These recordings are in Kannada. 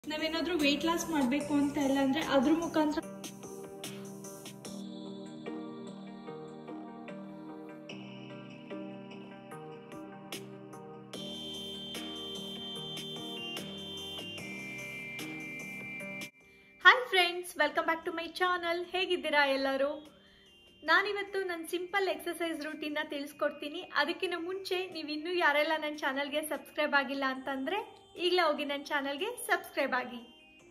ನಾವೇನಾದ್ರೂ ವೆಯ್ಟ್ ಲಾಸ್ ಮಾಡಬೇಕು ಅಂತ ಇಲ್ಲ ಅಂದ್ರೆ ಅದ್ರ ಮುಖಾಂತರ hi friends welcome back to my channel ಹೇಗಿದ್ದೀರಾ ಎಲ್ಲರೂ ನಾನಿವತ್ತು ನನ್ನ ಸಿಂಪಲ್ ಎಕ್ಸಸೈಸ್ ರೂಟೀನ್ನ ತಿಳಿಸ್ಕೊಡ್ತೀನಿ ಅದಕ್ಕಿಂತ ಮುಂಚೆ ನೀವು ಇನ್ನೂ ಯಾರೆಲ್ಲ ನನ್ನ ಚಾನಲ್ಗೆ ಸಬ್ಸ್ಕ್ರೈಬ್ ಆಗಿಲ್ಲ ಅಂತಂದರೆ ಈಗಲೇ ಹೋಗಿ ನನ್ನ ಚಾನಲ್ಗೆ ಸಬ್ಸ್ಕ್ರೈಬ್ ಆಗಿ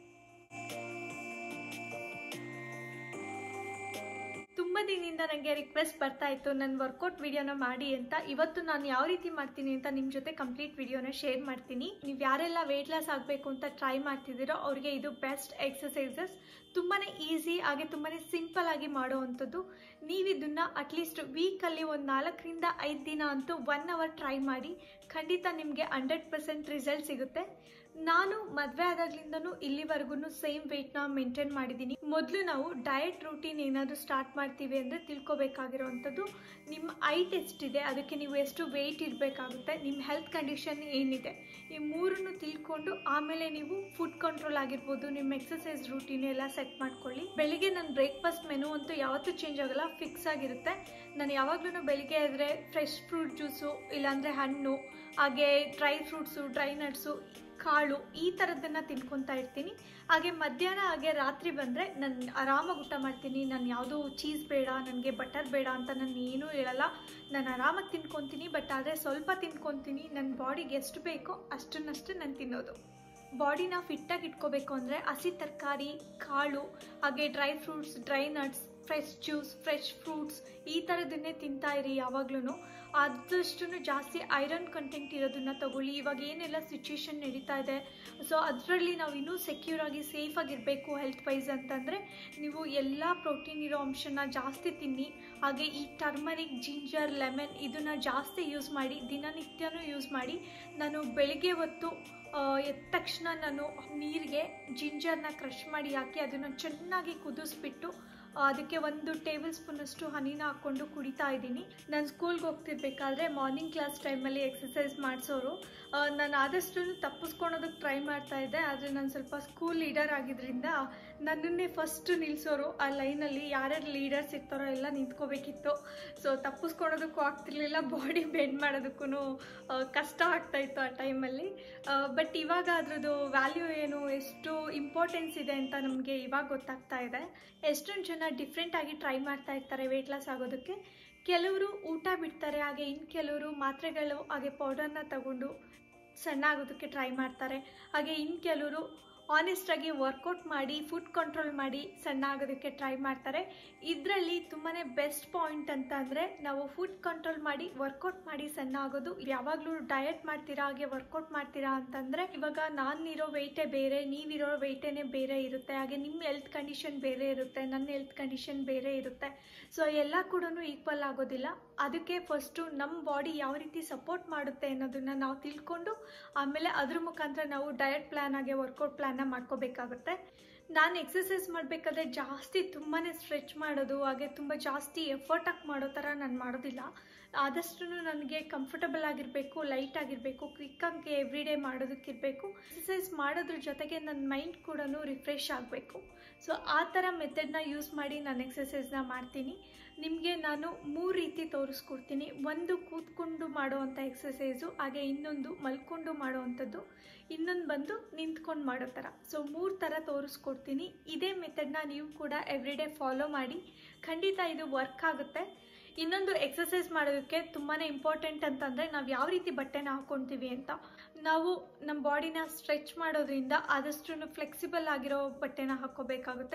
ತುಂಬ ದಿನದಿಂದ ನನಗೆ ರಿಕ್ವೆಸ್ಟ್ ಬರ್ತಾ ಇತ್ತು ನನ್ನ ವರ್ಕೌಟ್ ವಿಡಿಯೋನ ಮಾಡಿ ಅಂತ ಇವತ್ತು ನಾನು ಯಾವ ರೀತಿ ಮಾಡ್ತೀನಿ ಅಂತ ನಿಮ್ಮ ಜೊತೆ ಕಂಪ್ಲೀಟ್ ವಿಡಿಯೋನ ಶೇರ್ ಮಾಡ್ತೀನಿ ನೀವು ಯಾರೆಲ್ಲ ವೆಯ್ಟ್ ಲಾಸ್ ಆಗಬೇಕು ಅಂತ ಟ್ರೈ ಮಾಡ್ತಿದ್ದೀರೋ ಅವ್ರಿಗೆ ಇದು ಬೆಸ್ಟ್ ಎಕ್ಸಸೈಸಸ್ ತುಂಬಾ ಈಸಿ ಹಾಗೆ ತುಂಬಾ ಸಿಂಪಲ್ ಆಗಿ ಮಾಡುವಂಥದ್ದು ನೀವು ಇದನ್ನು ಅಟ್ಲೀಸ್ಟ್ ವೀಕಲ್ಲಿ ಒಂದು ನಾಲ್ಕರಿಂದ ಐದು ದಿನ ಅಂತೂ ಒನ್ ಅವರ್ ಟ್ರೈ ಮಾಡಿ ಖಂಡಿತ ನಿಮಗೆ ಹಂಡ್ರೆಡ್ ಪರ್ಸೆಂಟ್ ರಿಸಲ್ಟ್ ಸಿಗುತ್ತೆ ನಾನು ಮದುವೆ ಆದಾಗ್ಲಿಂದನೂ ಇಲ್ಲಿವರೆಗೂ ಸೇಮ್ ವೆಯ್ಟ್ನ ಮೇಂಟೈನ್ ಮಾಡಿದ್ದೀನಿ ಮೊದಲು ನಾವು ಡಯಟ್ ರೂಟೀನ್ ಏನಾದರೂ ಸ್ಟಾರ್ಟ್ ಮಾಡ್ತೀವಿ ಅಂದರೆ ತಿಳ್ಕೊಬೇಕಾಗಿರೋವಂಥದ್ದು ನಿಮ್ಮ ಹೈಟ್ ಎಷ್ಟಿದೆ ಅದಕ್ಕೆ ನೀವು ಎಷ್ಟು ವೆಯ್ಟ್ ಇರಬೇಕಾಗುತ್ತೆ ನಿಮ್ಮ ಹೆಲ್ತ್ ಕಂಡೀಷನ್ ಏನಿದೆ ಈ ಮೂರನ್ನು ತಿಳ್ಕೊಂಡು ಆಮೇಲೆ ನೀವು ಫುಡ್ ಕಂಟ್ರೋಲ್ ಆಗಿರ್ಬೋದು ನಿಮ್ಮ ಎಕ್ಸಸೈಸ್ ರೂಟೀನ್ ಎಲ್ಲ ಸೆಟ್ ಮಾಡ್ಕೊಳ್ಳಿ ಬೆಳಿಗ್ಗೆ ನನ್ನ ಬ್ರೇಕ್ಫಾಸ್ಟ್ ಮೆನು ಅಂತೂ ಯಾವತ್ತೂ ಚೇಂಜ್ ಆಗಲ್ಲ ಫಿಕ್ಸ್ ಆಗಿರುತ್ತೆ ನಾನು ಯಾವಾಗಲೂ ಬೆಳಿಗ್ಗೆ ಆದರೆ ಫ್ರೆಶ್ ಫ್ರೂಟ್ ಜ್ಯೂಸು ಇಲ್ಲಾಂದರೆ ಹಣ್ಣು ಹಾಗೆ ಡ್ರೈ ಫ್ರೂಟ್ಸು ಡ್ರೈ ನಟ್ಸು ಕಾಳು ಈ ಥರದ್ದನ್ನು ತಿನ್ಕೊತಾ ಇರ್ತೀನಿ ಹಾಗೆ ಮಧ್ಯಾಹ್ನ ಹಾಗೆ ರಾತ್ರಿ ಬಂದರೆ ನಾನು ಆರಾಮಾಗಿ ಊಟ ಮಾಡ್ತೀನಿ ನಾನು ಯಾವುದೂ ಚೀಸ್ ಬೇಡ ನನಗೆ ಬಟರ್ ಬೇಡ ಅಂತ ನಾನು ಏನೂ ಹೇಳಲ್ಲ ನಾನು ಆರಾಮಾಗಿ ತಿನ್ಕೊತೀನಿ ಬಟ್ ಆದರೆ ಸ್ವಲ್ಪ ತಿನ್ಕೊತೀನಿ ನನ್ನ ಬಾಡಿಗೆ ಎಷ್ಟು ಬೇಕೋ ಅಷ್ಟನ್ನಷ್ಟು ನಾನು ತಿನ್ನೋದು ಬಾಡಿನ ಫಿಟ್ಟಾಗಿ ಇಟ್ಕೋಬೇಕು ಅಂದರೆ ಹಸಿ ತರಕಾರಿ ಕಾಳು ಹಾಗೆ dry fruits dry nuts fresh juice fresh fruits ಈ ಥರದನ್ನೇ ತಿಂತಾ ಇರಿ ಯಾವಾಗ್ಲೂ ಆದಷ್ಟು ಜಾಸ್ತಿ ಐರನ್ ಕಂಟೆಂಟ್ ಇರೋದನ್ನ ತಗೊಳ್ಳಿ ಇವಾಗ ಏನೆಲ್ಲ ಸಿಚುವೇಶನ್ ನಡೀತಾ ಇದೆ ಸೊ ಅದರಲ್ಲಿ ನಾವು ಇನ್ನೂ ಸೆಕ್ಯೂರ್ ಆಗಿ ಸೇಫ್ ಆಗಿರಬೇಕು ಹೆಲ್ತ್ ವೈಸ್ ಅಂತಂದರೆ ನೀವು ಎಲ್ಲ ಪ್ರೋಟೀನ್ ಇರೋ ಅಂಶನ ಜಾಸ್ತಿ ತಿನ್ನಿ ಹಾಗೆ ಈ ಟರ್ಮರಿಕ್ ಜಿಂಜರ್ ಲೆಮನ್ ಇದನ್ನು ಜಾಸ್ತಿ ಯೂಸ್ ಮಾಡಿ ದಿನನಿತ್ಯನೂ ಯೂಸ್ ಮಾಡಿ ನಾನು ಬೆಳಿಗ್ಗೆ ಹೊತ್ತು ಎದ್ದ ತಕ್ಷಣ ನಾನು ನೀರಿಗೆ ಜಿಂಜರ್ನ ಕ್ರಷ್ ಮಾಡಿ ಹಾಕಿ ಅದನ್ನು ಚೆನ್ನಾಗಿ ಕುದಿಸ್ಬಿಟ್ಟು ಅದಕ್ಕೆ ಒಂದು ಟೇಬಲ್ ಸ್ಪೂನಷ್ಟು ಹನಿನ ಹಾಕ್ಕೊಂಡು ಕುಡಿತಾ ಇದ್ದೀನಿ ನಾನು ಸ್ಕೂಲ್ಗೆ ಹೋಗ್ತಿರ್ಬೇಕಾದ್ರೆ ಮಾರ್ನಿಂಗ್ ಕ್ಲಾಸ್ ಟೈಮಲ್ಲಿ ಎಕ್ಸಸೈಸ್ ಮಾಡಿಸೋರು ನಾನು ಆದಷ್ಟು ತಪ್ಪಿಸ್ಕೊಳೋದಕ್ಕೆ ಟ್ರೈ ಮಾಡ್ತಾ ಇದ್ದೆ ಆದರೆ ನಾನು ಸ್ವಲ್ಪ ಸ್ಕೂಲ್ ಲೀಡರ್ ಆಗಿದ್ದರಿಂದ ನನ್ನನ್ನೇ ಫಸ್ಟ್ ನಿಲ್ಲಿಸೋರು ಆ ಲೈನಲ್ಲಿ ಯಾರ್ಯಾರು ಲೀಡರ್ಸ್ ಇರ್ತಾರೋ ಎಲ್ಲ ನಿಂತ್ಕೋಬೇಕಿತ್ತು ಸೊ ತಪ್ಪಿಸ್ಕೊಳೋದಕ್ಕೂ ಆಗ್ತಿರ್ಲಿಲ್ಲ ಬಾಡಿ ಬೆಂಡ್ ಮಾಡೋದಕ್ಕೂ ಕಷ್ಟ ಆಗ್ತಾಯಿತ್ತು ಆ ಟೈಮಲ್ಲಿ ಬಟ್ ಇವಾಗ ಅದ್ರದ್ದು ವ್ಯಾಲ್ಯೂ ಏನು ಎಷ್ಟು ಇಂಪಾರ್ಟೆನ್ಸ್ ಇದೆ ಅಂತ ನಮಗೆ ಇವಾಗ ಗೊತ್ತಾಗ್ತಾ ಇದೆ ಎಷ್ಟೊಂದು ಜನ ಡಿಫ್ರೆಂಟಾಗಿ ಟ್ರೈ ಮಾಡ್ತಾ ಇರ್ತಾರೆ ವೆಯ್ಟ್ ಲಾಸ್ ಆಗೋದಕ್ಕೆ ಕೆಲವರು ಊಟ ಬಿಡ್ತಾರೆ ಹಾಗೆ ಇನ್ನು ಕೆಲವರು ಮಾತ್ರೆಗಳು ಹಾಗೆ ಪೌಡರ್ನ ತಗೊಂಡು ಸಣ್ಣ ಆಗೋದಕ್ಕೆ ಟ್ರೈ ಮಾಡ್ತಾರೆ ಹಾಗೆ ಇನ್ನು ಕೆಲವರು ಆನೆಸ್ಟಾಗಿ ವರ್ಕೌಟ್ ಮಾಡಿ ಫುಡ್ ಕಂಟ್ರೋಲ್ ಮಾಡಿ ಸಣ್ಣ ಆಗೋದಕ್ಕೆ ಟ್ರೈ ಮಾಡ್ತಾರೆ ಇದರಲ್ಲಿ ತುಂಬಾ ಬೆಸ್ಟ್ ಪಾಯಿಂಟ್ ಅಂತ ಅಂದರೆ ನಾವು ಫುಡ್ ಕಂಟ್ರೋಲ್ ಮಾಡಿ ವರ್ಕೌಟ್ ಮಾಡಿ ಸಣ್ಣ ಆಗೋದು ಯಾವಾಗಲೂ ಡಯಟ್ ಮಾಡ್ತೀರಾ ಹಾಗೆ ವರ್ಕೌಟ್ ಮಾಡ್ತೀರಾ ಅಂತಂದರೆ ಇವಾಗ ನಾನಿರೋ ವೆಯ್ಟೇ ಬೇರೆ ನೀವಿರೋ ವೆಯ್ಟೇನೆ ಬೇರೆ ಇರುತ್ತೆ ಹಾಗೆ ನಿಮ್ಮ ಹೆಲ್ತ್ ಕಂಡೀಷನ್ ಬೇರೆ ಇರುತ್ತೆ ನನ್ನ ಹೆಲ್ತ್ ಕಂಡೀಷನ್ ಬೇರೆ ಇರುತ್ತೆ ಸೊ ಎಲ್ಲ ಕೂಡ ಈಕ್ವಲ್ ಆಗೋದಿಲ್ಲ ಅದಕ್ಕೆ ಫಸ್ಟು ನಮ್ಮ ಬಾಡಿ ಯಾವ ರೀತಿ ಸಪೋರ್ಟ್ ಮಾಡುತ್ತೆ ಅನ್ನೋದನ್ನು ನಾವು ತಿಳ್ಕೊಂಡು ಆಮೇಲೆ ಅದ್ರ ಮುಖಾಂತರ ನಾವು ಡಯಟ್ ಪ್ಲ್ಯಾನ್ ಹಾಗೆ ವರ್ಕೌಟ್ ಪ್ಲ್ಯಾನ್ನ ಮಾಡ್ಕೋಬೇಕಾಗುತ್ತೆ ನಾನು ಎಕ್ಸಸೈಸ್ ಮಾಡಬೇಕಾದ್ರೆ ಜಾಸ್ತಿ ತುಂಬಾ ಸ್ಟ್ರೆಚ್ ಮಾಡೋದು ಹಾಗೆ ತುಂಬ ಜಾಸ್ತಿ ಎಫರ್ಟ್ ಹಾಕಿ ಮಾಡೋ ಥರ ನಾನು ಮಾಡೋದಿಲ್ಲ ಆದಷ್ಟು ನನಗೆ ಕಂಫರ್ಟಬಲ್ ಆಗಿರಬೇಕು ಲೈಟ್ ಆಗಿರಬೇಕು ಕ್ವಿಕ್ಕಾಗಿ ಎವ್ರಿ ಡೇ ಮಾಡೋದಕ್ಕಿರಬೇಕು ಎಕ್ಸಸೈಸ್ ಮಾಡೋದ್ರ ಜೊತೆಗೆ ನನ್ನ ಮೈಂಡ್ ಕೂಡ ರಿಫ್ರೆಶ್ ಆಗಬೇಕು ಸೊ ಆ ಥರ ಮೆಥಡ್ನ ಯೂಸ್ ಮಾಡಿ ನಾನು ಎಕ್ಸಸೈಸ್ನ ಮಾಡ್ತೀನಿ ನಿಮಗೆ ನಾನು ಮೂರು ರೀತಿ ತೋರಿಸ್ಕೊಡ್ತೀನಿ ಒಂದು ಕೂತ್ಕೊಂಡು ಮಾಡೋವಂಥ ಎಕ್ಸಸೈಸು ಹಾಗೆ ಇನ್ನೊಂದು ಮಲ್ಕೊಂಡು ಮಾಡೋವಂಥದ್ದು ಇನ್ನೊಂದು ಬಂದು ನಿಂತ್ಕೊಂಡು ಮಾಡೋ ಥರ ಸೊ ಮೂರು ಥರ ತೋರಿಸ್ಕೊಡ್ತೀನಿ ಇದೇ ಮೆಥಡ್ನ ನೀವು ಕೂಡ ಎವ್ರಿ ಡೇ ಫಾಲೋ ಮಾಡಿ ಖಂಡಿತ ಇದು ವರ್ಕ್ ಆಗುತ್ತೆ ಇನ್ನೊಂದು ಎಕ್ಸಸೈಸ್ ಮಾಡೋದಕ್ಕೆ ತುಂಬಾ ಇಂಪಾರ್ಟೆಂಟ್ ಅಂತಂದರೆ ನಾವು ಯಾವ ರೀತಿ ಬಟ್ಟೆನ ಹಾಕ್ಕೊತೀವಿ ಅಂತ ನಾವು ನಮ್ಮ ಬಾಡಿನ ಸ್ಟ್ರೆಚ್ ಮಾಡೋದ್ರಿಂದ ಆದಷ್ಟು ಫ್ಲೆಕ್ಸಿಬಲ್ ಆಗಿರೋ ಬಟ್ಟೆನ ಹಾಕ್ಕೋಬೇಕಾಗುತ್ತೆ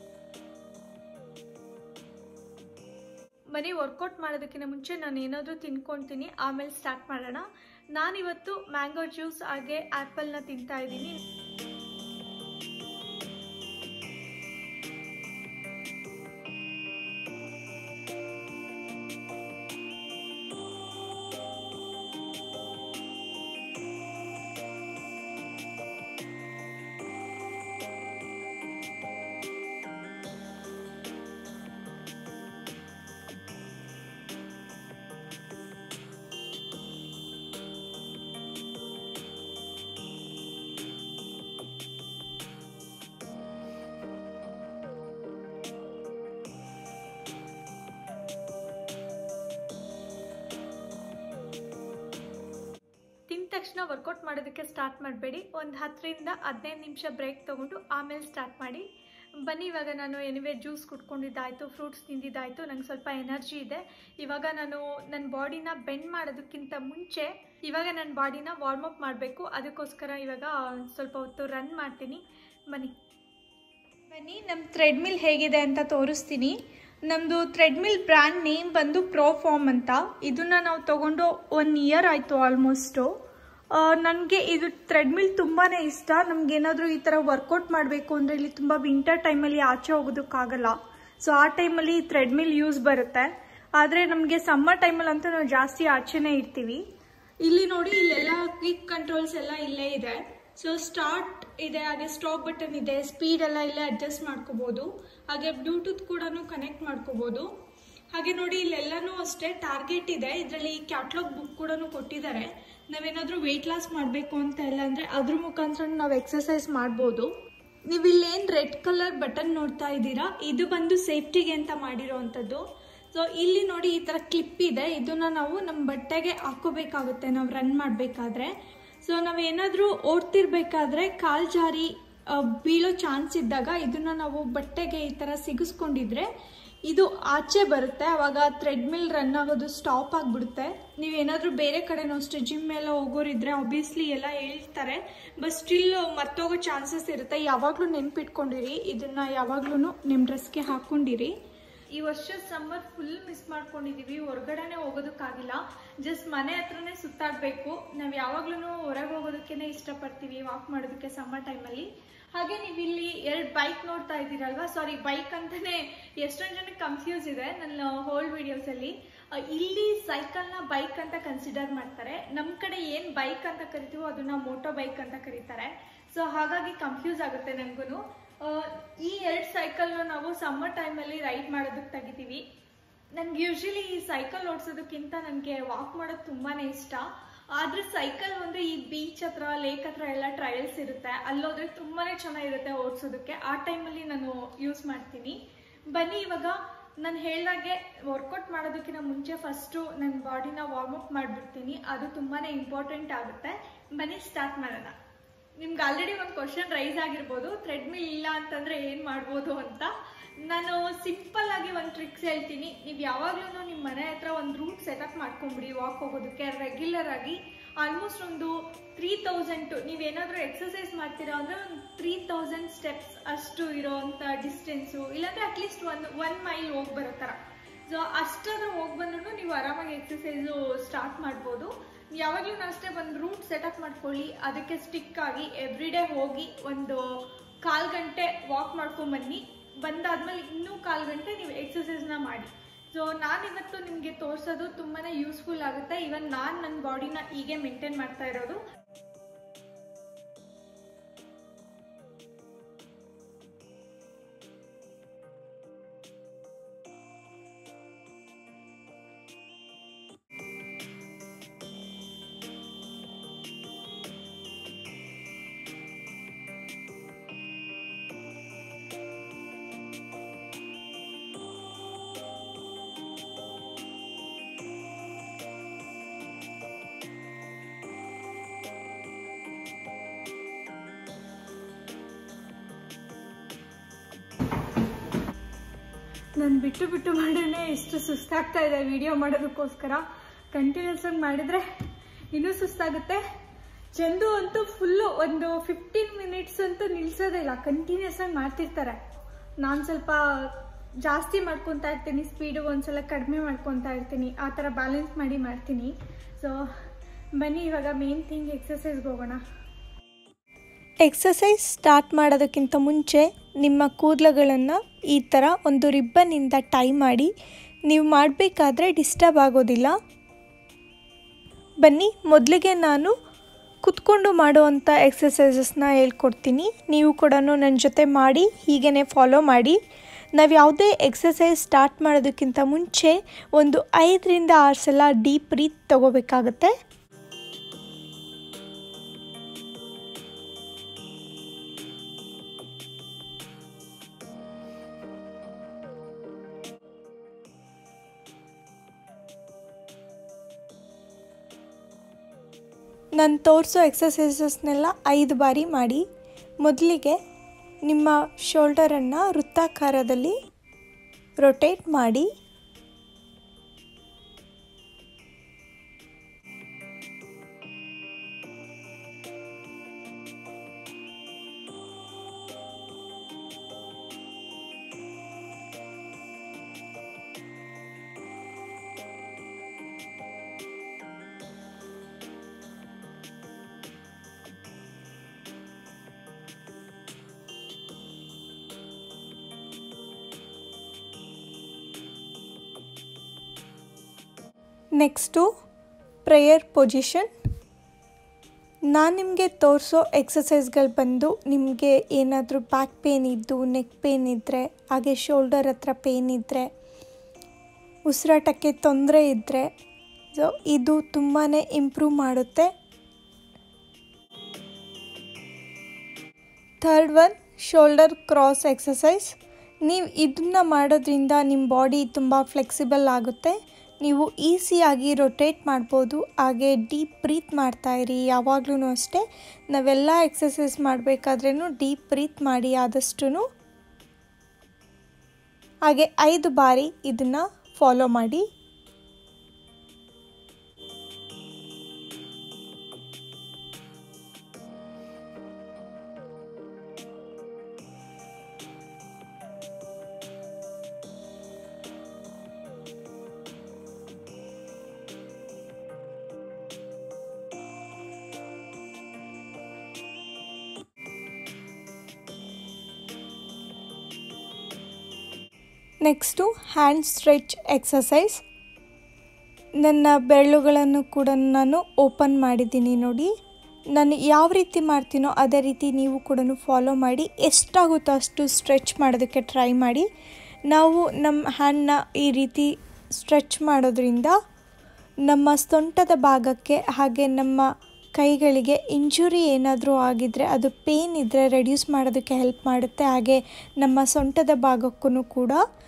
ಮನೆ ವರ್ಕೌಟ್ ಮಾಡೋದಕ್ಕಿಂತ ಮುಂಚೆ ನಾನು ಏನಾದರೂ ತಿನ್ಕೊತೀನಿ ಆಮೇಲೆ ಸ್ಟಾರ್ಟ್ ಮಾಡೋಣ ನಾನಿವತ್ತು ಮ್ಯಾಂಗೋ ಜ್ಯೂಸ್ ಹಾಗೆ ಆ್ಯಪಲ್ನ ತಿಂತಾ ಇದ್ದೀನಿ ವರ್ಕೌಟ್ ಮಾಡೋದಕ್ಕೆ ಸ್ಟಾರ್ಟ್ ಮಾಡಬೇಡಿ ಒಂದು ಹತ್ತರಿಂದ ಹದಿನೈದು ನಿಮಿಷ ಬ್ರೇಕ್ ತೊಗೊಂಡು ಆಮೇಲೆ ಸ್ಟಾರ್ಟ್ ಮಾಡಿ ಬನ್ನಿ ಇವಾಗ ನಾನು ಎನಿವೆ ಜ್ಯೂಸ್ ಕುಟ್ಕೊಂಡಿದ್ದಾಯಿತು ಫ್ರೂಟ್ಸ್ ತಿಂದಿದ್ದಾಯಿತು ನಂಗೆ ಸ್ವಲ್ಪ ಎನರ್ಜಿ ಇದೆ ಇವಾಗ ನಾನು ನನ್ನ ಬಾಡಿನ ಬೆಂಡ್ ಮಾಡೋದಕ್ಕಿಂತ ಮುಂಚೆ ಇವಾಗ ನನ್ನ ಬಾಡಿನ ವಾರ್ಮ್ ಅಪ್ ಮಾಡಬೇಕು ಅದಕ್ಕೋಸ್ಕರ ಇವಾಗ ಸ್ವಲ್ಪ ಹೊತ್ತು ರನ್ ಮಾಡ್ತೀನಿ ಬನ್ನಿ ಬನ್ನಿ ನಮ್ಮ ಥ್ರೆಡ್ಮಿಲ್ ಹೇಗಿದೆ ಅಂತ ತೋರಿಸ್ತೀನಿ ನಮ್ಮದು ಥ್ರೆಡ್ಮಿಲ್ ಬ್ರ್ಯಾಂಡ್ ನೇಮ್ ಬಂದು ಪ್ರೋಫಾರ್ಮ್ ಅಂತ ಇದನ್ನು ನಾವು ತೊಗೊಂಡು ಒನ್ ಇಯರ್ ಆಯಿತು ಆಲ್ಮೋಸ್ಟು ನನಗೆ ಇದು ಥ್ರೆಡ್ಮಿಲ್ ತುಂಬಾ ಇಷ್ಟ ನಮಗೇನಾದರೂ ಈ ಥರ ವರ್ಕೌಟ್ ಮಾಡಬೇಕು ಅಂದರೆ ಇಲ್ಲಿ ತುಂಬ ವಿಂಟರ್ ಟೈಮಲ್ಲಿ ಆಚೆ ಹೋಗೋದಕ್ಕಾಗಲ್ಲ ಸೊ ಆ ಟೈಮಲ್ಲಿ ಥ್ರೆಡ್ಮಿಲ್ ಯೂಸ್ ಬರುತ್ತೆ ಆದರೆ ನಮಗೆ ಸಮ್ಮರ್ ಟೈಮಲ್ಲಿ ಅಂತೂ ನಾವು ಜಾಸ್ತಿ ಆಚೆನೇ ಇರ್ತೀವಿ ಇಲ್ಲಿ ನೋಡಿ ಇಲ್ಲೆಲ್ಲ ಕ್ವಿಕ್ ಕಂಟ್ರೋಲ್ಸ್ ಎಲ್ಲ ಇಲ್ಲೇ ಇದೆ ಸೊ ಸ್ಟಾರ್ಟ್ ಇದೆ ಹಾಗೆ ಸ್ಟಾಪ್ ಬಟನ್ ಇದೆ ಸ್ಪೀಡ್ ಎಲ್ಲ ಇಲ್ಲೇ ಅಡ್ಜಸ್ಟ್ ಮಾಡ್ಕೋಬೋದು ಹಾಗೆ ಬ್ಲೂಟೂತ್ ಕೂಡ ಕನೆಕ್ಟ್ ಮಾಡ್ಕೋಬೋದು ಹಾಗೆ ನೋಡಿ ಇಲ್ಲೆಲ್ಲನೂ ಅಷ್ಟೇ ಟಾರ್ಗೆಟ್ ಇದೆ ಇದರಲ್ಲಿ ಕ್ಯಾಟ್ಲಾಗ್ ಬುಕ್ ಕೂಡ ಕೊಟ್ಟಿದ್ದಾರೆ ನಾವೇನಾದರೂ ವೆಯ್ಟ್ ಲಾಸ್ ಮಾಡಬೇಕು ಅಂತ ಇಲ್ಲ ಅಂದರೆ ಅದ್ರ ಮುಖಾಂತರ ನಾವು ಎಕ್ಸಸೈಸ್ ಮಾಡ್ಬೋದು ನೀವು ಇಲ್ಲೇನು ರೆಡ್ ಕಲರ್ ಬಟನ್ ನೋಡ್ತಾ ಇದ್ದೀರಾ ಇದು ಬಂದು ಸೇಫ್ಟಿಗೆ ಅಂತ ಮಾಡಿರೋ ಅಂಥದ್ದು ಸೊ ಇಲ್ಲಿ ನೋಡಿ ಈ ಥರ ಕ್ಲಿಪ್ ಇದೆ ಇದನ್ನ ನಾವು ನಮ್ಮ ಬಟ್ಟೆಗೆ ಹಾಕೋಬೇಕಾಗುತ್ತೆ ನಾವು ರನ್ ಮಾಡಬೇಕಾದ್ರೆ ಸೊ ನಾವೇನಾದರೂ ಓಡ್ತಿರ್ಬೇಕಾದ್ರೆ ಕಾಲ್ ಜಾರಿ ಆ, ಬೀಳೋ ಚಾನ್ಸ್ ಇದ್ದಾಗ ಇದನ್ನ ನಾವು ಬಟ್ಟೆಗೆ ಈ ಥರ ಸಿಗಿಸ್ಕೊಂಡಿದ್ರೆ ಇದು ಆಚೆ ಬರುತ್ತೆ ಅವಾಗ ಥ್ರೆಡ್ಮಿಲ್ ರನ್ ಆಗೋದು ಸ್ಟಾಪ್ ಆಗಿಬಿಡುತ್ತೆ ನೀವೇನಾದರೂ ಬೇರೆ ಕಡೆನೂ ಅಷ್ಟೇ ಜಿಮ್ ಎಲ್ಲ ಹೋಗೋರಿದ್ರೆ ಆಬ್ವಿಯಸ್ಲಿ ಎಲ್ಲ ಹೇಳ್ತಾರೆ ಬಟ್ ಸ್ಟಿಲ್ ಮರ್ತೋಗೋ ಚಾನ್ಸಸ್ ಇರುತ್ತೆ ಯಾವಾಗಲೂ ನೆನ್ಪಿಟ್ಕೊಂಡಿರಿ ಇದನ್ನು ಯಾವಾಗ್ಲೂ ನಿಮ್ಮ ಡ್ರೆಸ್ಗೆ ಹಾಕ್ಕೊಂಡಿರಿ ಈ ವರ್ಷ ಸಮ್ಮರ್ ಫುಲ್ ಮಿಸ್ ಮಾಡ್ಕೊಂಡಿದೀವಿ ಹೊರಗಡೆನೆ ಹೋಗೋದಕ್ಕಾಗಿಲ್ಲ ಜಸ್ಟ್ ಮನೆ ಹತ್ರನೇ ಸುತ್ತಾಡಬೇಕು ನಾವು ಯಾವಾಗ್ಲೂ ಹೊರಗೆ ಹೋಗೋದಕ್ಕೇನೆ ಇಷ್ಟಪಡ್ತೀವಿ ವಾಕ್ ಮಾಡೋದಕ್ಕೆ ಸಮ್ಮರ್ ಟೈಮಲ್ಲಿ ಹಾಗೆ ನೀವು ಇಲ್ಲಿ ಎರಡು ಬೈಕ್ ನೋಡ್ತಾ ಇದ್ದೀರಲ್ವಾ ಸಾರಿ ಬೈಕ್ ಅಂತಾನೆ ಎಷ್ಟೊಂದು ಜನಕ್ಕೆ ಕನ್ಫ್ಯೂಸ್ ಇದೆ ನನ್ನ ಹೋಲ್ ವಿಡಿಯೋಸಲ್ಲಿ ಇಲ್ಲಿ ಸೈಕಲ್ನ ಬೈಕ್ ಅಂತ ಕನ್ಸಿಡರ್ ಮಾಡ್ತಾರೆ ನಮ್ಮ ಕಡೆ ಏನು ಬೈಕ್ ಅಂತ ಕರಿತೀವೋ ಅದನ್ನ ಮೋಟೋ ಬೈಕ್ ಅಂತ ಕರೀತಾರೆ ಸೊ ಹಾಗಾಗಿ ಕನ್ಫ್ಯೂಸ್ ಆಗುತ್ತೆ ನನಗೂ ಈ ಎರಡು ಸೈಕಲ್ನ ನಾವು ಸಮ್ಮರ್ ಟೈಮಲ್ಲಿ ರೈಡ್ ಮಾಡೋದಕ್ಕೆ ತೆಗಿತೀವಿ ನನ್ಗೆ ಯೂಶಲಿ ಈ ಸೈಕಲ್ ಓಡಿಸೋದಕ್ಕಿಂತ ನನಗೆ ವಾಕ್ ಮಾಡೋದು ತುಂಬಾ ಇಷ್ಟ ಆದ್ರೆ ಸೈಕಲ್ ಅಂದ್ರೆ ಈ ಬೀಚ್ ಹತ್ರ ಲೇಕ್ ಹತ್ರ ಎಲ್ಲ ಟ್ರಯಲ್ಸ್ ಇರುತ್ತೆ ಅಲ್ಲೋದ್ರೆ ತುಂಬಾನೇ ಚೆನ್ನಾಗಿರುತ್ತೆ ಓಡಿಸೋದಕ್ಕೆ ಆ ಟೈಮಲ್ಲಿ ನಾನು ಯೂಸ್ ಮಾಡ್ತೀನಿ ಬನ್ನಿ ಇವಾಗ ನಾನು ಹೇಳ್ದಾಗೆ ವರ್ಕೌಟ್ ಮಾಡೋದಕ್ಕಿಂತ ಮುಂಚೆ ಫಸ್ಟು ನನ್ನ ಬಾಡಿನ ವಾರ್ಮ್ ಅಪ್ ಮಾಡಿಬಿಡ್ತೀನಿ ಅದು ತುಂಬಾ ಇಂಪಾರ್ಟೆಂಟ್ ಆಗುತ್ತೆ ಬನ್ನಿ ಸ್ಟಾರ್ಟ್ ಮಾಡೋಣ ನಿಮ್ಗೆ ಆಲ್ರೆಡಿ ಒಂದು ಕ್ವಶನ್ ರೈಸ್ ಆಗಿರ್ಬೋದು ಥ್ರೆಡ್ಮಿಲ್ ಇಲ್ಲ ಅಂತಂದ್ರೆ ಏನು ಮಾಡ್ಬೋದು ಅಂತ ನಾನು ಸಿಂಪಲ್ ಆಗಿ ಒಂದು ಟ್ರಿಕ್ಸ್ ಹೇಳ್ತೀನಿ ನೀವು ಯಾವಾಗಲೂ ನಿಮ್ಮ ಮನೆ ಹತ್ರ ಒಂದು ರೂಟ್ ಸೆಟಪ್ ಮಾಡ್ಕೊಂಬಿಡಿ ವಾಕ್ ಹೋಗೋದಕ್ಕೆ ರೆಗ್ಯುಲರ್ ಆಗಿ ಆಲ್ಮೋಸ್ಟ್ ಒಂದು ತ್ರೀ ತೌಸಂಡ್ ನೀವೇನಾದರೂ ಎಕ್ಸಸೈಸ್ ಮಾಡ್ತೀರಾ ಅಂದರೆ ಒಂದು ತ್ರೀ ತೌಸಂಡ್ ಸ್ಟೆಪ್ಸ್ ಅಷ್ಟು ಇರೋವಂಥ ಡಿಸ್ಟೆನ್ಸು ಇಲ್ಲಾಂದರೆ ಅಟ್ಲೀಸ್ಟ್ ಒಂದು ಒನ್ ಮೈಲ್ ಹೋಗಿ ಬರೋ ಥರ ಸೊ ಅಷ್ಟಾದ್ರೂ ಹೋಗಿ ಬಂದ್ರೂ ನೀವು ಆರಾಮಾಗಿ ಎಕ್ಸಸೈಸು ಸ್ಟಾರ್ಟ್ ಮಾಡ್ಬೋದು ಯಾವಾಗಲೂ ಅಷ್ಟೇ ಒಂದು ರೂಟ್ ಸೆಟಪ್ ಮಾಡ್ಕೊಳ್ಳಿ ಅದಕ್ಕೆ ಸ್ಟಿಕ್ ಆಗಿ ಎವ್ರಿ ಡೇ ಹೋಗಿ ಒಂದು ಕಾಲು ಗಂಟೆ ವಾಕ್ ಮಾಡ್ಕೊಂಬನ್ನಿ ಬಂದಾದ್ಮೇಲೆ ಇನ್ನೂ ಕಾಲು ಗಂಟೆ ನೀವು ಎಕ್ಸಸೈಸ್ನ ಮಾಡಿ ಸೊ ನಾನಿವತ್ತು ನಿಮಗೆ ತೋರಿಸೋದು ತುಂಬಾ ಯೂಸ್ಫುಲ್ ಆಗುತ್ತೆ ಇವನ್ ನಾನು ನನ್ನ ಬಾಡಿನ ಹೀಗೆ ಮೇಂಟೈನ್ ಮಾಡ್ತಾ ಇರೋದು ನಾನು ಬಿಟ್ಟು ಬಿಟ್ಟು ಮಾಡಿದ್ರೆ ಎಷ್ಟು ಸುಸ್ತಾಗ್ತಾ ಇದೆ ವಿಡಿಯೋ ಮಾಡೋದಕ್ಕೋಸ್ಕರ ಕಂಟಿನ್ಯೂಸ್ ಆಗಿ ಮಾಡಿದರೆ ಇನ್ನೂ ಸುಸ್ತಾಗುತ್ತೆ ಚಂದು ಅಂತೂ ಫುಲ್ಲು ಒಂದು ಫಿಫ್ಟೀನ್ ಮಿನಿಟ್ಸ್ ಅಂತೂ ನಿಲ್ಸೋದೇ ಇಲ್ಲ ಕಂಟಿನ್ಯೂಸ್ ಆಗಿ ಮಾಡ್ತಿರ್ತಾರೆ ನಾನು ಸ್ವಲ್ಪ ಜಾಸ್ತಿ ಮಾಡ್ಕೊತಾ ಇರ್ತೀನಿ ಸ್ಪೀಡು ಒಂದ್ಸಲ ಕಡಿಮೆ ಮಾಡ್ಕೊತಾ ಇರ್ತೀನಿ ಆ ಥರ ಬ್ಯಾಲೆನ್ಸ್ ಮಾಡಿ ಮಾಡ್ತೀನಿ ಸೊ ಬನ್ನಿ ಇವಾಗ ಮೇನ್ ಥಿಂಗ್ ಎಕ್ಸಸೈಸ್ಗೆ ಹೋಗೋಣ ಎಕ್ಸಸೈಸ್ ಸ್ಟಾರ್ಟ್ ಮಾಡೋದಕ್ಕಿಂತ ಮುಂಚೆ ನಿಮ್ಮ ಕೂದಲುಗಳನ್ನು ಈ ಥರ ಒಂದು ರಿಬ್ಬನ್ನಿಂದ ಟೈ ಮಾಡಿ ನೀವು ಮಾಡಬೇಕಾದ್ರೆ ಡಿಸ್ಟರ್ಬ್ ಆಗೋದಿಲ್ಲ ಬನ್ನಿ ಮೊದಲಿಗೆ ನಾನು ಕುತ್ಕೊಂಡು ಮಾಡುವಂಥ ಎಕ್ಸಸೈಸಸ್ನ ಹೇಳ್ಕೊಡ್ತೀನಿ ನೀವು ಕೂಡ ನನ್ನ ಜೊತೆ ಮಾಡಿ ಹೀಗೇ ಫಾಲೋ ಮಾಡಿ ನಾವು ಯಾವುದೇ ಎಕ್ಸಸೈಸ್ ಸ್ಟಾರ್ಟ್ ಮಾಡೋದಕ್ಕಿಂತ ಮುಂಚೆ ಒಂದು ಐದರಿಂದ ಆರು ಸಲ ಡೀಪ್ ಬ್ರೀತ್ ತಗೋಬೇಕಾಗತ್ತೆ ನಾನು ತೋರಿಸೋ ಎಕ್ಸಸೈಸಸ್ನೆಲ್ಲ ಐದು ಬಾರಿ ಮಾಡಿ ಮೊದಲಿಗೆ ನಿಮ್ಮ ಶೋಲ್ಡರನ್ನು ವೃತ್ತಾಕಾರದಲ್ಲಿ ರೊಟೇಟ್ ಮಾಡಿ ನೆಕ್ಸ್ಟು ಪ್ರೇಯರ್ ಪೊಸಿಷನ್ ನಾನು ನಿಮಗೆ ತೋರಿಸೋ ಎಕ್ಸಸೈಸ್ಗಳು ಬಂದು ನಿಮಗೆ ಏನಾದರೂ ಬ್ಯಾಕ್ ಪೇನ್ ಇದ್ದು ನೆಕ್ ಪೇನ್ ಇದ್ದರೆ ಹಾಗೆ ಶೋಲ್ಡರ್ ಹತ್ರ ಪೇನ್ ಇದ್ದರೆ ಉಸಿರಾಟಕ್ಕೆ ತೊಂದರೆ ಇದ್ದರೆ ಸೊ ಇದು ತುಂಬಾ ಇಂಪ್ರೂವ್ ಮಾಡುತ್ತೆ third one shoulder cross exercise ನೀವು ಇದನ್ನು ಮಾಡೋದ್ರಿಂದ ನಿಮ್ಮ ಬಾಡಿ ತುಂಬ ಫ್ಲೆಕ್ಸಿಬಲ್ ಆಗುತ್ತೆ ನೀವು ಈಸಿಯಾಗಿ ರೊಟೇಟ್ ಮಾಡ್ಬೋದು ಹಾಗೆ ಡೀಪ್ ಬ್ರೀತ್ ಮಾಡ್ತಾಯಿರಿ ಯಾವಾಗಲೂ ಅಷ್ಟೇ ನಾವೆಲ್ಲ ಎಕ್ಸಸೈಸ್ ಮಾಡಬೇಕಾದ್ರೂ ಡೀಪ್ ಬ್ರೀತ್ ಮಾಡಿ ಆದಷ್ಟು ಹಾಗೆ ಐದು ಬಾರಿ ಇದನ್ನು ಫಾಲೋ ಮಾಡಿ ನೆಕ್ಸ್ಟು ಹ್ಯಾಂಡ್ ಸ್ಟ್ರೆಚ್ ಎಕ್ಸಸೈಸ್ ನನ್ನ ಬೆರಳುಗಳನ್ನು ಕೂಡ ನಾನು ಓಪನ್ ಮಾಡಿದ್ದೀನಿ ನೋಡಿ ನಾನು ಯಾವ ರೀತಿ ಮಾಡ್ತೀನೋ ಅದೇ ರೀತಿ ನೀವು ಕೂಡ ಫಾಲೋ ಮಾಡಿ ಎಷ್ಟಾಗುತ್ತೋ ಅಷ್ಟು ಸ್ಟ್ರೆಚ್ ಮಾಡೋದಕ್ಕೆ ಟ್ರೈ ಮಾಡಿ ನಾವು ನಮ್ಮ ಹ್ಯಾಂಡ್ನ ಈ ರೀತಿ ಸ್ಟ್ರೆಚ್ ಮಾಡೋದ್ರಿಂದ ನಮ್ಮ ಸೊಂಟದ ಭಾಗಕ್ಕೆ ಹಾಗೆ ನಮ್ಮ ಕೈಗಳಿಗೆ ಇಂಜುರಿ ಏನಾದರೂ ಆಗಿದ್ದರೆ ಅದು ಪೇನ್ ಇದ್ದರೆ ರೆಡ್ಯೂಸ್ ಮಾಡೋದಕ್ಕೆ ಹೆಲ್ಪ್ ಮಾಡುತ್ತೆ ಹಾಗೆ ನಮ್ಮ ಸೊಂಟದ ಭಾಗಕ್ಕೂ ಕೂಡ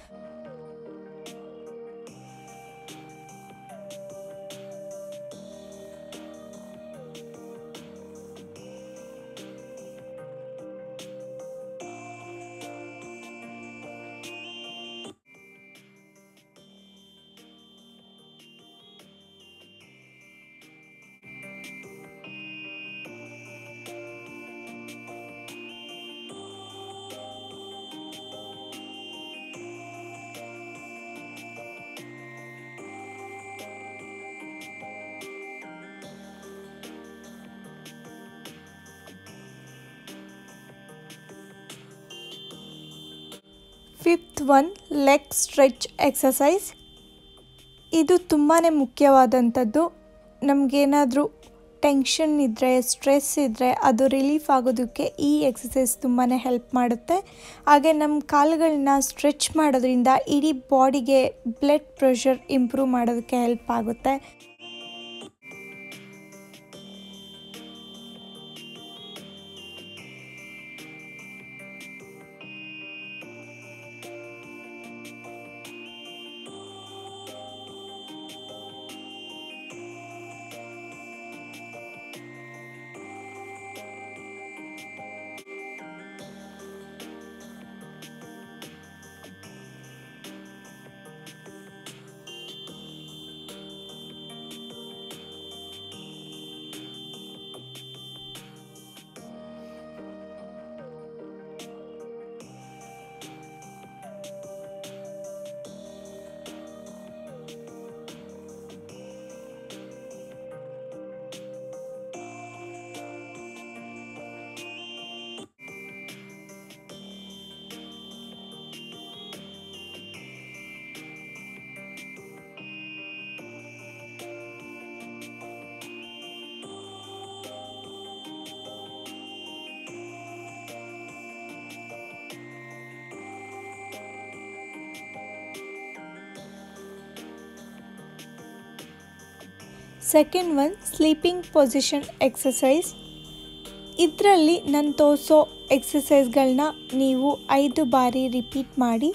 fifth one leg stretch exercise ಇದು ತುಂಬಾ ಮುಖ್ಯವಾದಂಥದ್ದು ನಮಗೇನಾದರೂ ಟೆನ್ಷನ್ ಇದ್ದರೆ ಸ್ಟ್ರೆಸ್ ಇದ್ದರೆ ಅದು ರಿಲೀಫ್ ಆಗೋದಕ್ಕೆ ಈ ಎಕ್ಸಸೈಸ್ ತುಂಬಾ ಹೆಲ್ಪ್ ಮಾಡುತ್ತೆ ಹಾಗೆ ನಮ್ಮ ಕಾಲುಗಳನ್ನ ಸ್ಟ್ರೆಚ್ ಮಾಡೋದ್ರಿಂದ ಇಡೀ ಬಾಡಿಗೆ ಬ್ಲಡ್ ಪ್ರೆಷರ್ ಇಂಪ್ರೂವ್ ಮಾಡೋದಕ್ಕೆ ಹೆಲ್ಪ್ ಆಗುತ್ತೆ second one sleeping position exercise ಇದರಲ್ಲಿ ನಾನು ತೋರಿಸೋ ಎಕ್ಸಸೈಸ್ಗಳನ್ನ ನೀವು ಐದು ಬಾರಿ ರಿಪೀಟ್ ಮಾಡಿ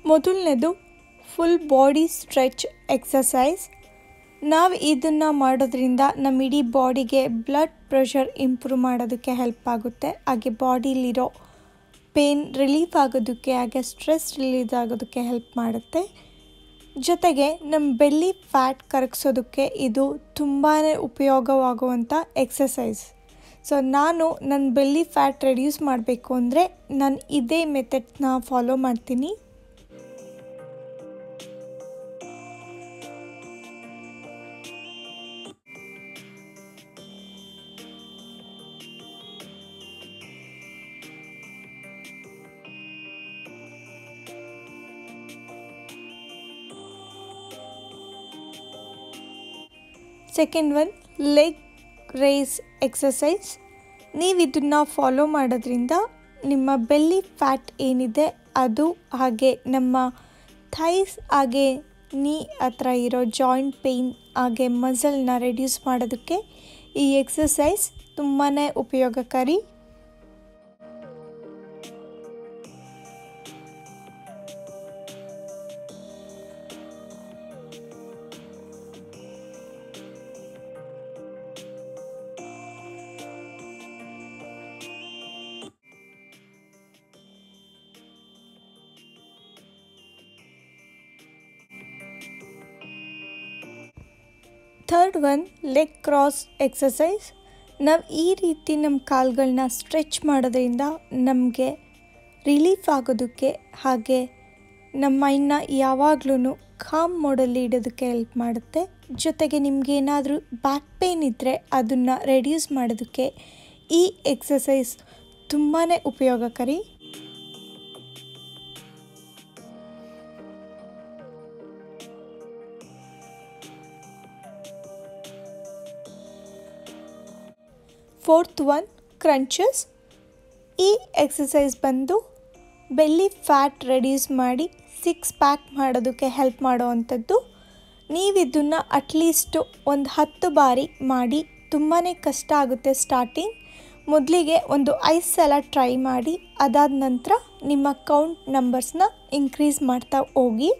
ಮೊದಲನೇದು ಫುಲ್ ಬಾಡಿ ಸ್ಟ್ರೆಚ್ ಎಕ್ಸಸೈಸ್ ನಾವು ಇದನ್ನು ಮಾಡೋದ್ರಿಂದ ನಮ್ಮ ಇಡೀ ಬಾಡಿಗೆ ಬ್ಲಡ್ ಪ್ರೆಷರ್ ಇಂಪ್ರೂವ್ ಮಾಡೋದಕ್ಕೆ ಹೆಲ್ಪ್ ಆಗುತ್ತೆ ಹಾಗೆ ಬಾಡಿಲಿರೋ ಪೇನ್ ರಿಲೀಫ್ ಆಗೋದಕ್ಕೆ ಹಾಗೆ ಸ್ಟ್ರೆಸ್ ರಿಲೀಸ್ ಆಗೋದಕ್ಕೆ ಹೆಲ್ಪ್ ಮಾಡುತ್ತೆ ಜೊತೆಗೆ ನಮ್ಮ ಬೆಲ್ಲಿ ಫ್ಯಾಟ್ ಕರಗಿಸೋದಕ್ಕೆ ಇದು ತುಂಬಾ ಉಪಯೋಗವಾಗುವಂಥ ಎಕ್ಸಸೈಸ್ ಸೊ ನಾನು ನನ್ನ ಬೆಲ್ಲಿ ಫ್ಯಾಟ್ ರೆಡ್ಯೂಸ್ ಮಾಡಬೇಕು ಅಂದರೆ ನಾನು ಇದೇ ಮೆಥಡ್ನ ಫಾಲೋ ಮಾಡ್ತೀನಿ second one leg raise exercise ನೀವು ಇದನ್ನು ಫಾಲೋ ಮಾಡೋದ್ರಿಂದ ನಿಮ್ಮ ಬೆಲ್ಲಿ ಫ್ಯಾಟ್ ಏನಿದೆ ಅದು ಹಾಗೆ ನಮ್ಮ ಥೈಸ್ ಹಾಗೆ ನೀ ಹತ್ರ ಇರೋ ಜಾಯಿಂಟ್ ಪೇಯ್ನ್ ಹಾಗೆ ಮಸಲ್ನ ರೆಡ್ಯೂಸ್ ಮಾಡೋದಕ್ಕೆ ಈ ಎಕ್ಸಸೈಸ್ ತುಂಬಾ ಉಪಯೋಗಕಾರಿ third one leg cross exercise ನಾವು ಈ ರೀತಿ ನಮ್ಮ ಕಾಲುಗಳನ್ನ ಸ್ಟ್ರೆಚ್ ಮಾಡೋದ್ರಿಂದ ನಮಗೆ ರಿಲೀಫ್ ಆಗೋದಕ್ಕೆ ಹಾಗೆ ನಮ್ಮ ಮೈಂಡ್ನ ಯಾವಾಗಲೂ ಕಾಮ್ ಮೋಡಲ್ಲಿ ಇಡೋದಕ್ಕೆ ಹೆಲ್ಪ್ ಮಾಡುತ್ತೆ ಜೊತೆಗೆ ನಿಮ್ಗೆ ಏನಾದರೂ ಬ್ಯಾಕ್ ಪೇಯ್ನ್ ಇದ್ದರೆ ಅದನ್ನು ರೆಡ್ಯೂಸ್ ಮಾಡೋದಕ್ಕೆ ಈ ಎಕ್ಸಸೈಸ್ ತುಂಬಾ ಉಪಯೋಗಕಾರಿ ಫೋರ್ತ್ ಒನ್ ಕ್ರಂಚಸ್ ಈ ಎಕ್ಸಸೈಸ್ ಬಂದು ಬೆಲ್ಲಿ ಫ್ಯಾಟ್ ರೆಡ್ಯೂಸ್ ಮಾಡಿ ಸಿಕ್ಸ್ ಪ್ಯಾಕ್ ಮಾಡೋದಕ್ಕೆ ಹೆಲ್ಪ್ ಮಾಡೋ ಅಂಥದ್ದು ನೀವು ಇದನ್ನು ಅಟ್ಲೀಸ್ಟು ಒಂದು ಹತ್ತು ಬಾರಿ ಮಾಡಿ ತುಂಬಾ ಕಷ್ಟ ಆಗುತ್ತೆ ಸ್ಟಾರ್ಟಿಂಗ್ ಮೊದಲಿಗೆ ಒಂದು ಐದು ಸಲ ಟ್ರೈ ಮಾಡಿ ಅದಾದ ನಂತರ ನಿಮ್ಮ ಕೌಂಟ್ ನಂಬರ್ಸ್ನ ಇನ್ಕ್ರೀಸ್ ಮಾಡ್ತಾ ಹೋಗಿ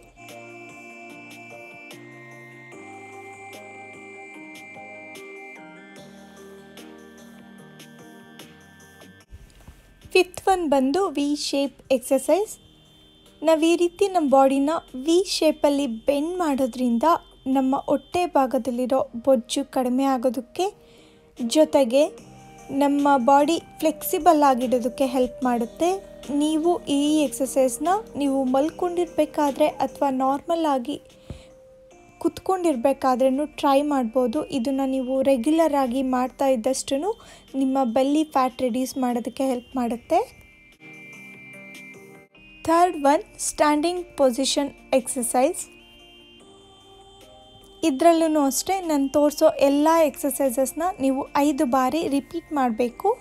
ಫಿಫ್ತ್ ಒನ್ ಬಂದು ವಿ ಶೇಪ್ ಎಕ್ಸಸೈಸ್ ನಾವು ಈ ರೀತಿ ನಮ್ಮ ಬಾಡಿನ ವಿ ಶೇಪಲ್ಲಿ ಬೆಂಡ್ ಮಾಡೋದ್ರಿಂದ ನಮ್ಮ ಹೊಟ್ಟೆ ಭಾಗದಲ್ಲಿರೋ ಬೊಜ್ಜು ಕಡಿಮೆ ಆಗೋದಕ್ಕೆ ಜೊತೆಗೆ ನಮ್ಮ ಬಾಡಿ ಫ್ಲೆಕ್ಸಿಬಲ್ ಆಗಿಡೋದಕ್ಕೆ ಹೆಲ್ಪ್ ಮಾಡುತ್ತೆ ನೀವು ಈ ಎಕ್ಸಸೈಸ್ನ ನೀವು ಮಲ್ಕೊಂಡಿರ್ಬೇಕಾದ್ರೆ ಅಥವಾ ನಾರ್ಮಲ್ ಆಗಿ ಕುತ್ಕೊಂಡಿರ್ಬೇಕಾದ್ರೂ ಟ್ರೈ ಮಾಡ್ಬೋದು ಇದನ್ನು ನೀವು ರೆಗ್ಯುಲರ್ ಆಗಿ ಮಾಡ್ತಾ ಇದ್ದಷ್ಟು ನಿಮ್ಮ ಬೆಲ್ಲಿ ಫ್ಯಾಟ್ ರಿಡ್ಯೂಸ್ ಮಾಡೋದಕ್ಕೆ ಹೆಲ್ಪ್ ಮಾಡುತ್ತೆ third one standing position exercise ಇದರಲ್ಲೂ ಅಷ್ಟೇ ನಾನು ತೋರಿಸೋ ಎಲ್ಲ ಎಕ್ಸಸೈಸಸ್ನ ನೀವು ಐದು ಬಾರಿ ರಿಪೀಟ್ ಮಾಡಬೇಕು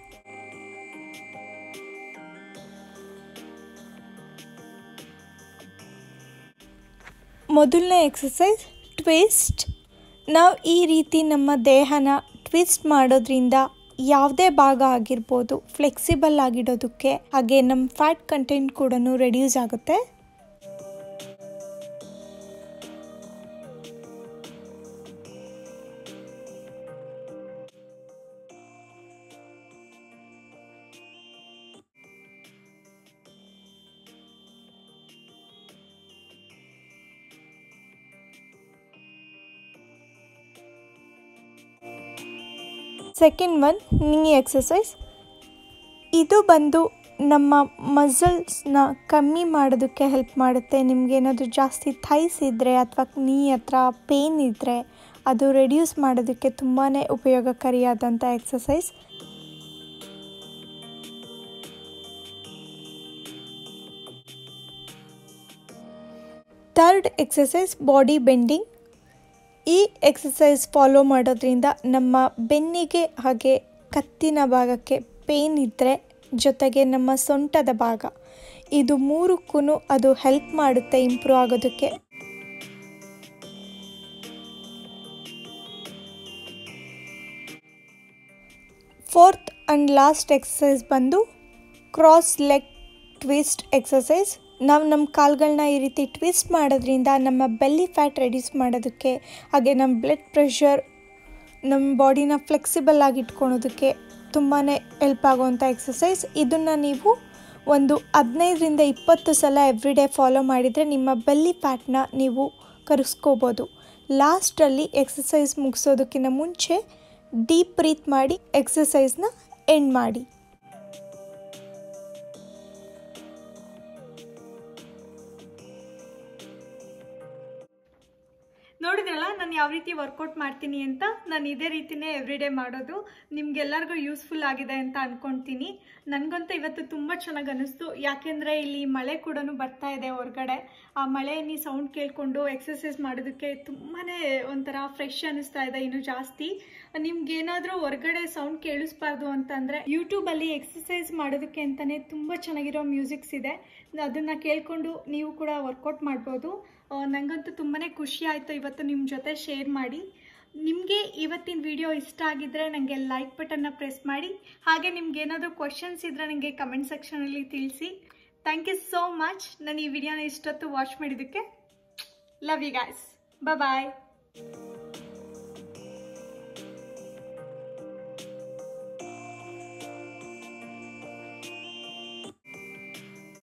ಮೊದಲನೇ ಎಕ್ಸಸೈಸ್ ಟ್ವಿಸ್ಟ್ ನಾವು ಈ ರೀತಿ ನಮ್ಮ ದೇಹನ ಟ್ವಿಸ್ಟ್ ಮಾಡೋದ್ರಿಂದ ಯಾವುದೇ ಭಾಗ ಆಗಿರ್ಬೋದು ಫ್ಲೆಕ್ಸಿಬಲ್ ಆಗಿಡೋದಕ್ಕೆ ಹಾಗೆ ನಮ್ಮ ಫ್ಯಾಟ್ ಕಂಟೆಂಟ್ ಕೂಡ ರೆಡ್ಯೂಸ್ ಆಗುತ್ತೆ ಸೆಕೆಂಡ್ ಒನ್ ನೀ ಎಕ್ಸಸೈಸ್ ಇದು ಬಂದು ನಮ್ಮ ಮಸಲ್ಸ್ನ ಕಮ್ಮಿ ಮಾಡೋದಕ್ಕೆ ಹೆಲ್ಪ್ ಮಾಡುತ್ತೆ ನಿಮ್ಗೆ ಏನಾದರೂ ಜಾಸ್ತಿ ಥೈಸ್ ಇದ್ದರೆ ಅಥವಾ ನೀ ಹತ್ರ ಪೇನ್ ಇದ್ದರೆ ಅದು ರೆಡ್ಯೂಸ್ ಮಾಡೋದಕ್ಕೆ ತುಂಬಾ ಉಪಯೋಗಕಾರಿಯಾದಂಥ exercise third exercise body bending ಈ ಎಕ್ಸಸೈಸ್ ಫಾಲೋ ಮಾಡೋದ್ರಿಂದ ನಮ್ಮ ಬೆನ್ನಿಗೆ ಹಾಗೆ ಕತ್ತಿನ ಭಾಗಕ್ಕೆ ಪೇನ್ ಇದ್ದರೆ ಜೊತೆಗೆ ನಮ್ಮ ಸೊಂಟದ ಭಾಗ ಇದು ಮೂರಕ್ಕೂ ಅದು ಹೆಲ್ಪ್ ಮಾಡುತ್ತೆ ಇಂಪ್ರೂವ್ ಆಗೋದಕ್ಕೆ ಫೋರ್ತ್ ಆ್ಯಂಡ್ ಲಾಸ್ಟ್ ಎಕ್ಸಸೈಸ್ ಬಂದು ಕ್ರಾಸ್ ಲೆಗ್ ಟ್ವಿಸ್ಟ್ ಎಕ್ಸಸೈಸ್ ನಾವು ನಮ್ಮ ಕಾಲುಗಳನ್ನ ಈ ರೀತಿ ಟ್ವಿಸ್ಟ್ ಮಾಡೋದ್ರಿಂದ ನಮ್ಮ ಬೆಲ್ಲಿ ಫ್ಯಾಟ್ ರೆಡ್ಯೂಸ್ ಮಾಡೋದಕ್ಕೆ ಹಾಗೆ ನಮ್ಮ ಬ್ಲಡ್ ಪ್ರೆಷರ್ ನಮ್ಮ ಬಾಡಿನ ಫ್ಲೆಕ್ಸಿಬಲ್ ಆಗಿ ಇಟ್ಕೊಳೋದಕ್ಕೆ ತುಂಬಾ ಹೆಲ್ಪ್ ಆಗುವಂಥ ಎಕ್ಸಸೈಸ್ ಇದನ್ನು ನೀವು ಒಂದು ಹದಿನೈದರಿಂದ ಇಪ್ಪತ್ತು ಸಲ ಎವ್ರಿಡೇ ಫಾಲೋ ಮಾಡಿದರೆ ನಿಮ್ಮ ಬೆಲ್ಲಿ ಫ್ಯಾಟ್ನ ನೀವು ಕರಗಿಸ್ಕೋಬೋದು ಲಾಸ್ಟಲ್ಲಿ ಎಕ್ಸಸೈಸ್ ಮುಗಿಸೋದಕ್ಕಿಂತ ಮುಂಚೆ ಡೀಪ್ ಬ್ರೀತ್ ಮಾಡಿ ಎಕ್ಸಸೈಸ್ನ ಎಂಡ್ ಮಾಡಿ ನೋಡಿದ್ರಲ್ಲ ನಾನು ಯಾವ ರೀತಿ ವರ್ಕೌಟ್ ಮಾಡ್ತೀನಿ ಅಂತ ನಾನು ಇದೇ ರೀತಿನೇ ಎವ್ರಿಡೇ ಮಾಡೋದು ನಿಮ್ಗೆಲ್ಲರಿಗೂ ಯೂಸ್ಫುಲ್ ಆಗಿದೆ ಅಂತ ಅನ್ಕೊಂತೀನಿ ನನಗಂತೂ ಇವತ್ತು ತುಂಬ ಚೆನ್ನಾಗಿ ಅನ್ನಿಸ್ತು ಯಾಕೆಂದರೆ ಇಲ್ಲಿ ಮಳೆ ಕೂಡ ಬರ್ತಾ ಇದೆ ಹೊರಗಡೆ ಆ ಮಳೆ ನೀ ಸೌಂಡ್ ಕೇಳಿಕೊಂಡು ಎಕ್ಸಸೈಸ್ ಮಾಡೋದಕ್ಕೆ ತುಂಬಾ ಒಂಥರ ಫ್ರೆಶ್ ಅನ್ನಿಸ್ತಾ ಇದೆ ಇನ್ನು ಜಾಸ್ತಿ ನಿಮ್ಗೆ ಏನಾದರೂ ಹೊರಗಡೆ ಸೌಂಡ್ ಕೇಳಿಸ್ಬಾರ್ದು ಅಂತಂದರೆ ಯೂಟ್ಯೂಬಲ್ಲಿ ಎಕ್ಸಸೈಸ್ ಮಾಡೋದಕ್ಕೆ ಅಂತಲೇ ತುಂಬ ಚೆನ್ನಾಗಿರೋ ಮ್ಯೂಸಿಕ್ಸ್ ಇದೆ ಅದನ್ನು ಕೇಳಿಕೊಂಡು ನೀವು ಕೂಡ ವರ್ಕೌಟ್ ಮಾಡ್ಬೋದು ಆ, ನಂಗಂತೂ ತುಂಬಾ ಖುಷಿ ಆಯಿತು ಇವತ್ತು ನಿಮ್ಮ ಜೊತೆ ಶೇರ್ ಮಾಡಿ ನಿಮಗೆ ಇವತ್ತಿನ ವಿಡಿಯೋ ಇಷ್ಟ ಆಗಿದ್ದರೆ ನನಗೆ ಲೈಕ್ ಬಟನ್ನ ಪ್ರೆಸ್ ಮಾಡಿ ಹಾಗೆ ನಿಮ್ಗೆ ಏನಾದರೂ ಕ್ವಶನ್ಸ್ ಇದ್ದರೆ ನನಗೆ ಕಮೆಂಟ್ ಸೆಕ್ಷನಲ್ಲಿ ತಿಳಿಸಿ ಥ್ಯಾಂಕ್ ಯು ಸೋ ಮಚ್ ನಾನು ಈ ವಿಡಿಯೋನ ಇಷ್ಟೊತ್ತು ವಾಚ್ ಮಾಡಿದ್ದಕ್ಕೆ ಲವ್ ಯು ಗಾಯ್ಸ್ ಬಾಯ್